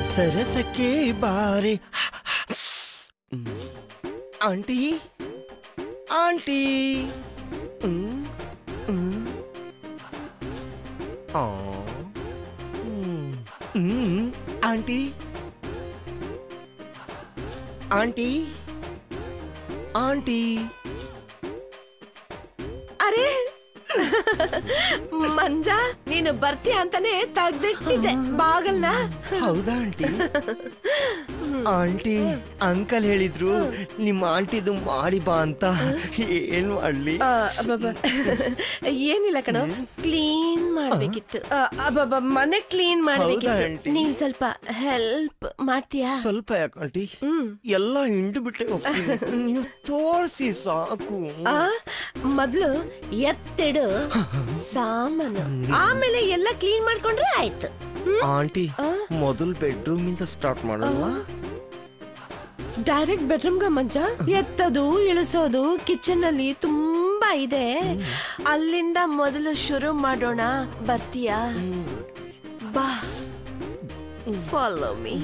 ಸರಸಕ್ಕೆ ಬಾರೆ ಹ್ಮ್. Aunty aunty ಹ್ಮ್, ಹ್ಮ್. ಆ. ಹ್ಮ್. ಹ್ಮ್. ಆಂಟಿ ಆಂಟಿ ಆಂಟಿ ಅರೆ ಮಂಜ ನೀನು ಬರ್ತೀಯ ಅಂತಾನೆ ತೆಗ್ದಿಟ್ಟಿದ್ದೆ ಬಾಗಲ್ನ ಹೌದಾ ಆಂಟಿ ಆಂಟಿ ಅಂಕಲ್ ಹೇಳಿದ್ರು ನಿಮ್ಮ ಆಂಟಿದು ಮಾಡಿ ಬಾ ಅಂತ ಏನ್ ಮಾಡ್ಲಿ ಆ, ಅಬ್ಬಬ್ಬ. ಏನಿಲ್ಲ ಕಣೋ ಕ್ಲೀನ್ ಮಾಡ್ಬೇಕಿತ್ತು ಆ, ಅಬ್ಬಬ್ಬ, ಮನೆ ಕ್ಲೀನ್ ಹೌದಾ, ಮಾಡ್ಬೇಕಿತ್ತು aunty? ನೀನ್ ಸ್ವಲ್ಪ ಹೆಲ್ಪ್ ಮಾಡ್ತೀಯಾ ಸ್ವಲ್ಪ ಯಾಕೆ ಆಂಟಿ ಹ್ಮ್ ಎಲ್ಲ ಹಿಂಡು ಬಿಟ್ಟೆ ಹೋಗ್ತೀನಿ ನೀವು ತೋರಿಸಿ ಸಾಕು ಆ ಮೊದ್ಲು ಎತ್ತಿಡು ಸಾಮಾನು ಆಮೇಲೆ ಎಲ್ಲ ಕ್ಲೀನ್ ಮಾಡ್ಕೊಂಡ್ರೆ ಆಯ್ತು ಹ್ಮ್ ಆಂಟಿ ಆ? ಮೊದಲು ಬೆಡ್ರೂಮ್ ಇಂದ ಸ್ಟಾರ್ಟ್ ಮಾಡಲ್ವಾ ಡೈರೆಕ್ಟ್ ಬೆಡ್ರೂಮ್ಗ ಮಂಚ ಎತ್ತದು ಇಳಿಸೋದು ಕಿಚನ್ ಅಲ್ಲಿ ತುಂಬಾ ಇದೆ ಅಲ್ಲಿಂದ ಮೊದಲು ಶುರು ಮಾಡೋಣ ಬರ್ತೀಯಾ ಬಾ ಫಾಲೋ ಮೀ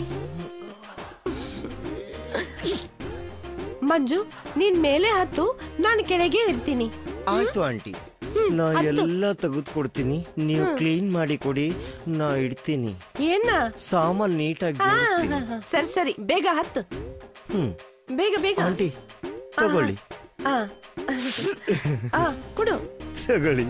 ಮಂಜು ನೀನ್ ಮೇಲೆ ಹತ್ತು ನಾನು ಕೆಳಗೆ ಇರ್ತೀನಿ ಆಯ್ತು ಆಂಟಿ ನಾ ಎಲ್ಲ ತೆಗೆದುಕೊಡ್ತೀನಿ ನೀವು ಕ್ಲೀನ್ ಮಾಡಿ ಕೊಡಿ ನಾ ಇಡ್ತೀನಿ ಏನ ಸಾಮಾನ್ ನೀಟಾಗಿ ಆ, ಜೋಡಿಸ್ತೀನಿ ಸರಿ ಸರಿ ಬೇಗ ಹತ್ತು ಹ್ಮ್ ಬೇಗ ಬೇಗ ಆಂಟಿ ತಗೊಳ್ಳಿ ಆ. ಆ, ಕೊಡು ತಗೊಳ್ಳಿ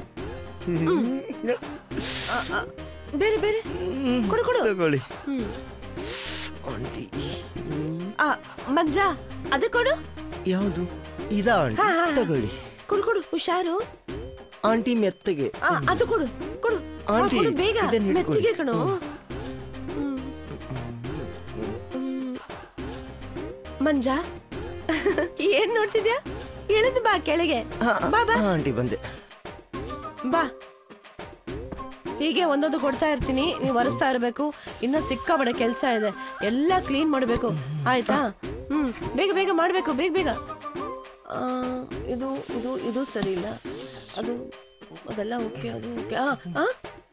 ಬೇರೆ ಬೇರೆ ಕೊಡು ಕೊಡು ತಗೊಳ್ಳಿ ಹ್ಮ್ ಆಂಟಿ ಹ್ಮ್. ಆ ಮಂಜ ಅದು ಕೊಡು ಯಾವುದು ಇದಾ ಆಂಟಿ ಹಾ, ಹಾ, ಹಾ. ತಗೊಳ್ಳಿ ಕೊಡು ಕೊಡು ಹುಷಾರು ಆಂಟಿ ಮೆತ್ತಗೆ ಆ, ಅದು ಕೊಡು ಕೊಡು ಆ, ಆಂಟಿ, ಕೊಡು ಬೇಗ ಇದನ್ನ ಹಿಡ್ಕೊಳ್ಳಿ. ಮೆತ್ತಿಗೆ ಕಣೋ ಹ್ಮ್. ಹ್ಮ್. ಮಂಜ ಏನ್ ನೋಡ್ತಿದ್ಯಾ ಇಳಿದು ಬಾ ಕೆಳಗೆ ಹಾ, ಬಾ ಬಾ ಹಾ, ಆಂಟಿ ಬಂದೆ ಬಾ ಹೀಗೆ ಒಂದೊಂದು ಕೊಡ್ತಾ ಇರ್ತೀನಿ ನೀವು ಒರೆಸ್ತಾ ಇರಬೇಕು ಇನ್ನ ಸಿಕ್ಕಾಬಡೆ ಕೆಲಸ ಇದೆ ಎಲ್ಲ ಕ್ಲೀನ್ ಮಾಡಬೇಕು ಆಯ್ತಾ ಹ್ಮ್ ಬೇಗ ಬೇಗ ಮಾಡಬೇಕು ಬೇಗ ಬೇಗ ಆ, ಇದು ಇದು ಇದು ಸರಿ ಇಲ್ಲ ಅದು ಅದೆಲ್ಲ ಓಕೆ ಅದು ಓಕೆ ಆ ಆ?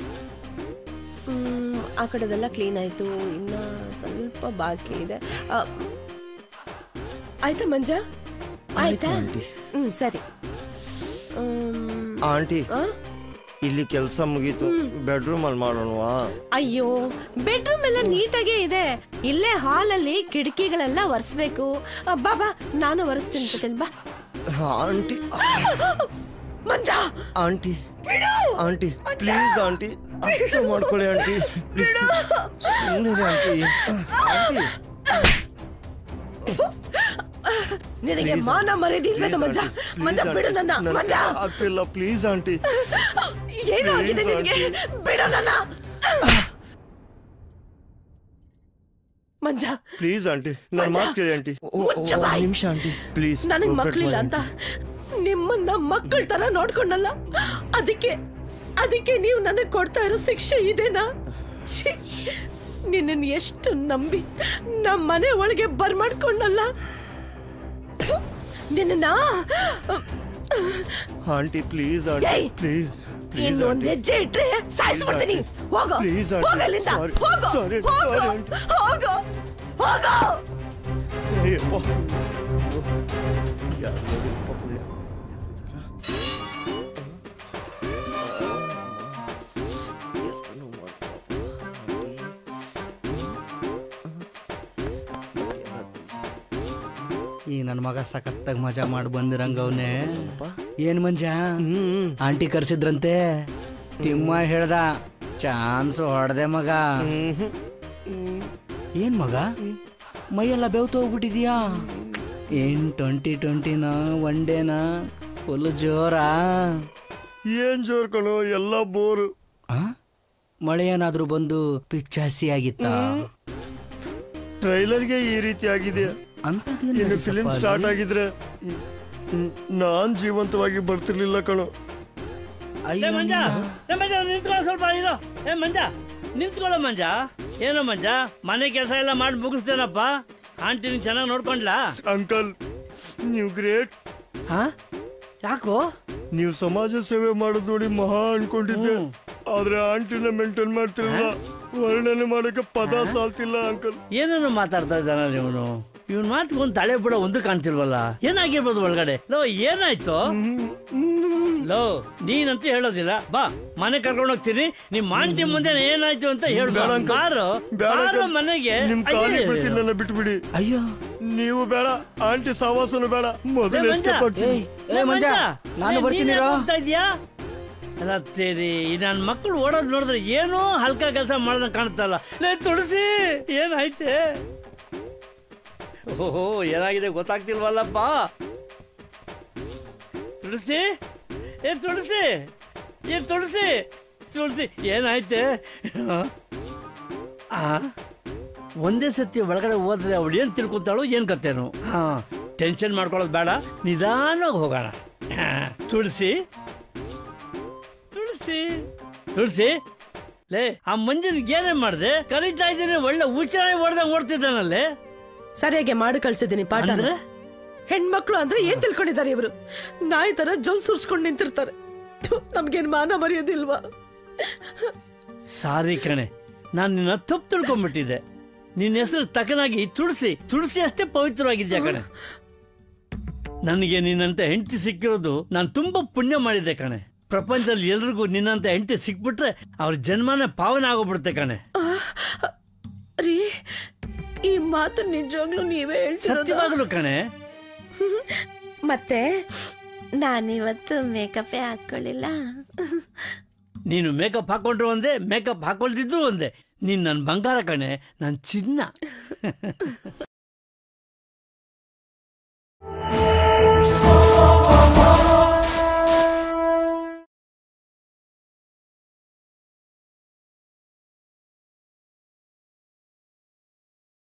ಹ್ಮ್, ಆ ಕಡೆದೆಲ್ಲ ಕ್ಲೀನ್ ಆಯ್ತು ಇನ್ನ ಸ್ವಲ್ಪ ಬಾಕಿ ಇದೆ ಆ, ಆಯ್ತಾ ಮಂಜ ಆಯ್ತು ಆಯ್ತಾ ಆಂಟಿ ಹ್ಮ್ ಸರಿ ಹ್ಮ್, ಆಂಟಿ ಆ? ಇಲ್ಲಿ ಕೆಲಸ ಮುಗೀತು ಬೆಡ್ರೂಮ್ ಅಲ್ಲಿ ಮಾಡೋಣವಾ ಅಯ್ಯೋ ಬೆಡ್ರೂಮ್ ಎಲ್ಲ ನೀಟಾಗೇ ಇದೆ ಇಲ್ಲೇ ಹಾಲಲ್ಲಿ ಕಿಟಕಿಗಳೆಲ್ಲ ಒರೆಸ್ಬೇಕು ಆ, ಬಾ ಬಾ ನಾನು ಒರೆಸ್ತೀನಿ ಜೊತೆಲಿ ಬಾ ಆಂಟಿ ಮಂಜ ಆಂಟಿ ಬಿಡು ಆಂಟಿ ಪ್ಲೀಸ್ ಆಂಟಿ ಅರ್ಥ ಮಾಡ್ಕೊಳ್ಳಿ ಆಂಟಿ ಸುಮ್ಮನೆ ಆಂಟಿ ಆಂಟಿ ನಿನಗೆ Please, ಮಾನ ಮರ್ಯಾದೆ ಇಲ್ವೇನು ಮಂಜ please, ಮಂಜ aunty, ಬಿಡು ನನ್ನ ನನ್ ಮಂಜ ಕೈಲಿ ಆಗ್ತಿಲ್ಲ ಪ್ಲೀಸ್ ಆಂಟಿ ಏನು ಆಗಿದೆ Please, ನಿನಗೆ aunty. ಬಿಡು ನನ್ನ ಮಂಜ ಪ್ಲೀಸ್ ಆಂಟಿ ನನ್ನ ಮಾತು ಕೇಳಿ ಆಂಟಿ ಮುಚ್ಚ ಬಾಯ್. ನಿಮಿಷ ಆಂಟಿ ಪ್ಲೀಸ್ ನನಗ್ ಮಕ್ಳಿಲ್ಲ ಅಂತ ನಿಮ್ಮನ್ನ ಮಕ್ಕಳ ತರ ನೋಡ್ಕೊಂಡಲ್ಲ ಅದಕ್ಕೆ ಅದಕ್ಕೆ ನೀವು ನನಗ್ ಕೊಡ್ತಾ ಇರೋ ಶಿಕ್ಷೆ ಇದೇನಾ ಛೀ, ನಿನ್ನನ್ನ ಎಷ್ಟು ನಂಬಿ ನಮ್ಮ ಮನೆ ಒಳಗೆ ಬರ್ಮಾಡ್ಕೊಂಡಲ್ಲ ನಿನ್ನ ಆಂಟಿ ಪ್ಲೀಸ್ ಆಂಟಿ ಏಯ್! ಪ್ಲೀಸ್ ಪ್ಲೀಸ್ ಇನ್ನೊಂದ್ ಹೆಜ್ಜೆ ಇಟ್ರೆ ಸಾಯಿಸ್ಬಿಡ್ತೀನಿ ಹೋಗೋ Please, aunty. ಹೋಗು ಅಲ್ಲಿಂದ Sorry. ಹೋಗೋ Sorry, ಹೋಗೋ sorry, aunty. ಹೋಗೋ ಹೋಗೋ ಅಯ್ಯಪ್ಪ ಯಾರು ನೋಡಿರಪ್ಪ ಪುಣ್ಯ ಏನೋ ಈ ನನ್ನ ಮಗ ಸಖತ್ತಾಗಿ ಮಜಾ ಮಾಡಿ ಬಂದಿರಂಗ ಅವನೇ ಮಾಡ್ಕೊಳಪ್ಪ. ಏನ್ ಮಂಜ ಹ್ಮ್ ಆಂಟಿ ಕರ್ಸಿದ್ರಂತೆ ತಿಮ್ಮ ಹೇಳ್ದ ಚಾನ್ಸ್ ಹೊಡೆದೆ ಮಗ ಹ್ಮ್ ಹ್ಮ್ ಏನ್ ಮಗ ಮೈಯೆಲ್ಲ ಬೆವ್ತು ಹೋಗ್ಬಿಟ್ಟಿದ್ಯಾ ಏನ್ ಟ್ವೆಂಟಿ ಟ್ವೆಂಟಿನಾ ಒನ್ ಡೇನಾ ಫುಲ್ ಜೋರಾ ಏನ್ ಜೋರ್ ಕಣೋ ಎಲ್ಲ ಬೋರು ಆ? ಮಳೆ ಏನಾದ್ರೂ ಬಂದು ಪಿಚ್ಚಾಸಿ ಆಗಿತ್ತಾ ಟ್ರೈಲರ್ಗೆ ಈ ರೀತಿ ಆಗಿದೆ ಅಂತದೇನ್ ಇನ್ನು ನಡೀತಪ್ಪ ಫಿಲಿಂ ಅಲ್ಲಿ? ಸ್ಟಾರ್ಟ್ ಆಗಿದ್ರೆ ಹ್ಮ್, ಹ್ಮ್, ನಾನ್ ಜೀವಂತವಾಗಿ ಬರ್ತಿರ್ಲಿಲ್ಲ ಕಣೋ ಅಯ್ಯೋ ಏ ಮಂಜ ಏ ಮಂಜ ನಿಂತ್ಕೊಳ್ಳೋ ಸ್ವಲ್ಪ ಇರೋ ಏ ಮಂಜ ನಿಂತ್ಕೊಳ್ಳೋ ಮಂಜ ಏನೋ ಮಂಜ ಮನೆ ಕೆಲಸ ಎಲ್ಲ ಮಾಡಿ ಮುಗಿಸ್ದೇನಪ್ಪ ಆಂಟಿ ನೀನ್ ಚೆನ್ನಾಗಿ ನೋಡ್ಕೊಂಡ್ಲಾ ಅಂಕಲ್ ನೀವು ಗ್ರೇಟ್ ಹಾ ಯಾಕೋ ನೀವು ಸಮಾಜ ಸೇವೆ ಮಾಡೋದು ನೋಡಿ ಮಹಾ ಅನ್ಕೊಂಡಿದ್ದೆ ಆದ್ರೆ ಆಂಟಿನ ಮೇಂಟೈನ್ ಮಾಡ್ತಿರಲ್ಲ ವರ್ಣನೆ ಮಾಡೋಕೆ ಪದ ಸಾಲ್ತಿಲ್ಲ ಅಂಕಲ್ ಏನೇನೋ ಮಾತಾಡ್ತಾ ಇದ್ದಾನಲ್ಲ ಇವನು ಇವನ್ ಮಾತಿಗೆ ಒಂದು ತಲೆ ಬಿಡ ಒಂದು ಕಾಣ್ತಿಲ್ವಲ್ಲ ಏನಾಗಿರ್ಬೋದು ಒಳಗಡೆ ಲೋ ಏನಾಯ್ತು ಲೋ ನೀನಂತೂ ಹೇಳೋದಿಲ್ಲ ಬಾ ಮನೆ ಕರ್ಕೊಂಡು ಹೋಗ್ತೀನಿ ನಿಮ್ ಆಂಟಿ ಮುಂದೆ ಏನಾಯ್ತು ಅಂತ ಹೇಳು ಬೇಡ uncle. ಬಾರು ಬೇಡ ಬಾರು uncle. ಮನೆಗೆ ನಿಮ್ ಕಾಲಿಗೆ ಅಯ್ಯಯ್ಯೋ. ಬಿಡ್ತೀನಿ ನನ್ನ ಬಿಟ್ಬಿಡಿ ಅಯ್ಯೋ ನೀವು ಬೇಡ ಆಂಟಿ ಸಹವಾಸನು ಬೇಡ ಏ, ಮೊದಲು ಮಂಜ. escape ಆಗ್ತೀನಿ. ಏಯ್ ಏ ಮಂಜ ನಾನು ಏ, ಬರ್ತೀನಿ ನೀನ್ ಇರೋ. ಯಾಕ್ ಹೋಗ್ತಾ ಇದ್ಯಾ ಅಲ್ಲ ತೇರಿ ನನ್ನ ಮಕ್ಕಳು ಓಡೋದ್ ನೋಡಿದ್ರೆ ಏನೋ ಹಲ್ಕ ಕೆಲಸ ಮಾಡ್ದಂಗೆ ಕಾಣ್ತಲ್ಲ ಲೇ ತುಳಸಿ ಏನಾಯ್ತೆ ಓಹೋ ಏನಾಗಿದೆ ಗೊತ್ತಾಗ್ತಿಲ್ವಲ್ಲಪ್ಪ ತುಳಸಿ ಏ ತುಳಸಿ ಏ ತುಳಸಿ ತುಳಸಿ ಏನಾಯ್ತೆ ಆ ಒಂದೇ ಸತಿ ಒಳಗಡೆ ಹೋದ್ರೆ ಅವಳು ಏನು ತಿಳ್ಕೊತಾಳೋ ಏನು ಕತ್ತೇನು ಹಾ ಟೆನ್ಷನ್ ಮಾಡ್ಕೊಳ್ಳೋದು ಬೇಡ ನಿಧಾನವಾಗಿ ಹೋಗೋಣ ಹಾ, ತುಳಸಿ ತುಳಸಿ ತುಳಸಿ ಲೇ ಆ ಮಂಜನಿಗೆ ಏನೇ ಮಾಡಿದೆ ಕರೀತಾ ಇದ್ದೀನಿ ಒಳ್ಳೆ ಉಚ್ಚಾರ ಹೊಡೆದಂಗೆ ಓಡ್ತಿದ್ದಾನಲ್ಲೇ ಸರಿಯಾಗಿ ಮಾಡಿ ಕಳ್ಸಿದ್ದೀನಿ ಪಾಠ ಅಂದ್ರೆ ಹೆಣ್ಮಕ್ಳು ಅಂದ್ರೆ ಏನ್ ತಿಳ್ಕೊಂಡಿದ್ದಾರೆ ಇವರು ನಾಯಿ ತರ ಜೊಲ್ ಸುರ್ಸ್ಕೊಂಡು ನಿಂತಿರ್ತಾರೆ ಥು, ನಮ್ಗೇನ್ ಮಾನ ಮರೆಯೋದಿಲ್ವಾ ಸಾರಿ ಕಣೆ ನಾನು ನಿನ್ನ ತಪ್ಪು ತಿಳ್ಕೊಂಡ್ಬಿಟ್ಟಿದ್ದೆ ನಿನ್ನ ಹೆಸರು ತಕನಾಗಿ ತುಳಸಿ ತುಳಸಿ ಅಷ್ಟೇ ಪವಿತ್ರವಾಗಿದ್ಯಾ ಕಣೆ ನನಗೆ ನಿನ್ನಂತ ಹೆಂಡತಿ ಸಿಕ್ಕಿರೋದು ನಾನು ತುಂಬಾ ಪುಣ್ಯ ಮಾಡಿದ್ದೆ ಕಣೆ ಪ್ರಪಂಚದಲ್ಲಿ ಎಲ್ರಿಗೂ ನಿನ್ನಂತ ಹೆಂಡತಿ ಸಿಕ್ಬಿಟ್ರೆ ಅವ್ರ ಜನ್ಮನೇ ಪಾವನ ಆಗೋಗ್ಬಿಡುತ್ತೆ ಕಣೆ ರೀ ಈ ಮಾತು ನಿಜವಾಗ್ಲೂ ನೀವೇ ಹೇಳ್ತಿರೋದು ಸತ್ಯವಾಗಲು ಕಣೆ ಮತ್ತೆ ನಾನಿವತ್ತು ಮೇಕಪ್ಪೇ ಹಾಕೊಳ್ಳಿಲ್ಲ ನೀನು ಮೇಕಪ್ ಹಾಕೊಂಡ್ರು ಒಂದೇ ಮೇಕಪ್ ಹಾಕೊಳ್ದಿದ್ರು ಒಂದೇ ನೀನ್ ನನ್ನ ಬಂಗಾರ ಕಣೆ ನನ್ನ ಚಿನ್ನ